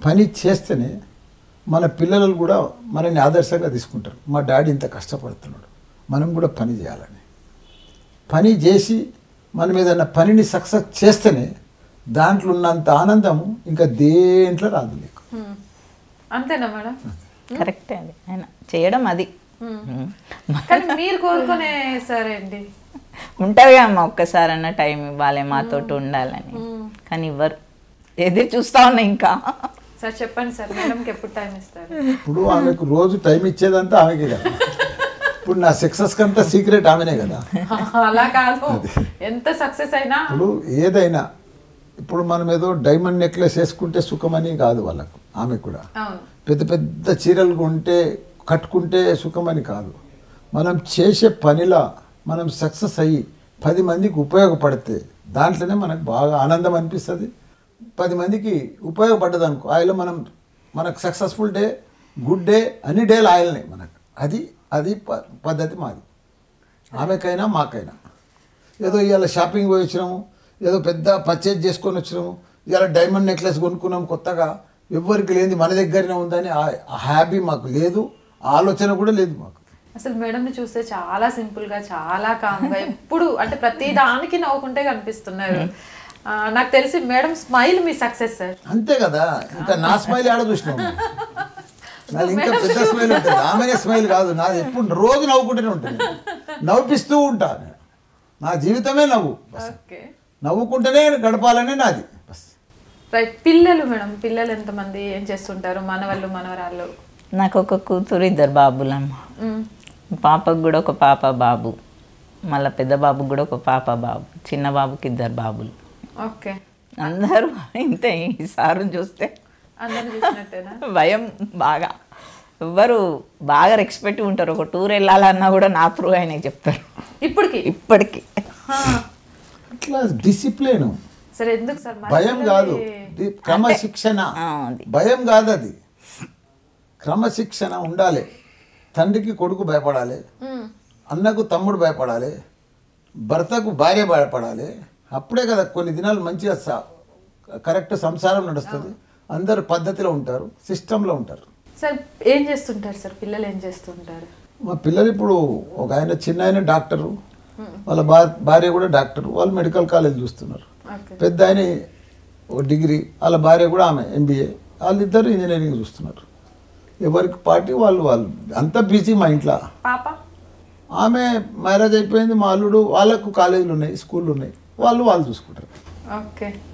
పని చేస్తేనే మన పిల్లలు కూడా మనల్ని ఆదర్శంగా తీసుకుంటారు మా డాడీ ఇంత కష్టపడుతున్నాడు మనం కూడా పని చేయాలని పని చేసి మనం ఏదైనా పనిని సక్సెస్ చేస్తేనే దాంట్లో ఉన్నంత ఆనందము ఇంకా దేంట్లో రాదు నీకు హ్మ్. అంతేనా మేడం కరెక్టే అది ఆయన చేయడం అది హ్మ్. కానీ మీరు కోరుకునే సరే అండి ఉంటుంది అమ్మ ఒక్కసారన్నా టైం ఇవ్వాలి మాతోటి ఉండాలని కానీ ఇవ్వరు ఎదురు చూస్తా ఉన్నా ఇంకా సార్ చెప్పండి సార్ మేడంకి ఎప్పుడు టైం ఇస్తారు ఇప్పుడు ఆమెకు రోజు టైం ఇచ్చేదంతా ఆమెకే కదా ఇప్పుడు నా సక్సెస్ కంతా సీక్రెట్ ఆమెనే కదా అలా కాదు ఎంత సక్సెస్ అయినా ఇప్పుడు ఏదైనా ఇప్పుడు మనం ఏదో డైమండ్ నెక్లెస్ వేసుకుంటే సుఖమని కాదు వాళ్ళకు ఆమె కూడా అవును పెద్ద పెద్ద చీరలు కొంటే కట్టుకుంటే సుఖమని కాదు మనం చేసే పనిలా మనం సక్సెస్ అయ్యి పది మందికి ఉపయోగపడితే దాంట్లోనే మనకు బాగా ఆనందం అనిపిస్తుంది పది మందికి ఉపయోగపడ్డది అనుకో ఆయనలో మనం మనకు సక్సెస్ఫుల్ డే గుడ్ డే అన్ని డేలు ఆయననే మనకు అది అది ప- పద్ధతి మాది ఆమెకైనా మాకైనా ఏదో ఇవాళ షాపింగ్ పోయి వచ్చినాము ఏదో పెద్ద పర్చేజ్ చేసుకొని వచ్చినాము ఇవాళ డైమండ్ నెక్లెస్ కొనుక్కున్నాం కొత్తగా ఎవ్వరికి లేని మన దగ్గరనే ఉందని ఆ హ్యాపీ మాకు లేదు ఆ ఆలోచన కూడా లేదు మాకు అసలు మేడంని చూస్తే చాలా సింపుల్ గా చాలా కామ్గా ఎప్పుడు అంటే ప్రతి దానికి నవ్వుకుంటే కనిపిస్తున్నారు ఆ, నాకు తెలిసి మేడం స్మైల్ మీ సక్సెస్ సార్ అంతే కదా ఇంకా నా స్మైల్ ఆడ చూసినాం నాది ఇంకా పెద్ద స్మైల్ ఉంటుంది ఆమెనే స్మైల్ కాదు నాది ఎప్పుడు రోజు నవ్వుకుంటూనే ఉంటుంది నవ్విస్తూ ఉంటా నేను. నా జీవితమే నవ్వు బస్ ఓకే నవ్వుకుంటూనే గడపాలనే నాది బస్ రైట్ పిల్లలు మేడం పిల్లలు ఎంతమంది ఏం చేస్తుంటారు మనవాళ్ళు మనవరాళ్ళు నాకు ఒక కూతురు ఇద్దరు బాబులమ్మ మ్, పాపకు కూడా ఒక పాప బాబు మళ్ళీ పెద్ద బాబుకి కూడా ఒక పాప బాబు చిన్న బాబుకి ఇద్దరు బాబులు ఓకే అందరూ ఇంతే ఈ సారు చూస్తే అందరిని చూసినట్టేనా భయం బాగా ఎవ్వరు బాగా రెస్పెక్ట్ ఉంటారు ఒక టూర్ వెళ్ళాలన్నా కూడా నా త్రూ ఆయనకి చెప్తారు ఇప్పటికి ఇప్పటికి హా. అట్లా డిసిప్లిన్ సరే ఎందుకు సార్ మరి భయం కాదు ఇది క్రమశిక్షణ ఆ, అది. భయం కాదు అది క్రమశిక్షణ ఉండాలి తండ్రికి కొడుకు భయపడాలి మ్, అన్నకు తమ్ముడు భయపడాలి భర్తకు భార్య భయపడాలి అప్పుడే కదా కొన్ని దినాలు మంచిగా స- కరెక్ట్ సంసారం నడుస్తుంది అందరు పద్ధతిలో ఉంటారు సిస్టంలో ఉంటారు సార్ ఏం చేస్తుంటారు సార్ పిల్లలు ఏం చేస్తుంటారు మా పిల్లలు ఇప్పుడు ఒక ఆయన చిన్న ఆయన డాక్టరు వాళ్ళ భా- భార్య కూడా డాక్టరు వాళ్ళు మెడికల్ కాలేజ్ చూస్తున్నారు ఓకే పెద్ద ఆయన ఒక డిగ్రీ వాళ్ళ భార్య కూడా ఆమె ఎంబీఏ వాళ్ళిద్దరు ఇంజనీరింగ్ చూస్తున్నారు ఎవరికి పార్టీ వాళ్ళు వాళ్ళు అంతా బిజీ మా ఇంట్లో పాప ఆమె మ్యారేజ్ అయిపోయింది మా అల్లుడు వాళ్ళకు కాలేజీలు ఉన్నాయి స్కూళ్ళు ఉన్నాయి వాళ్ళు వాళ్ళు చూసుకుంటారు ఓకే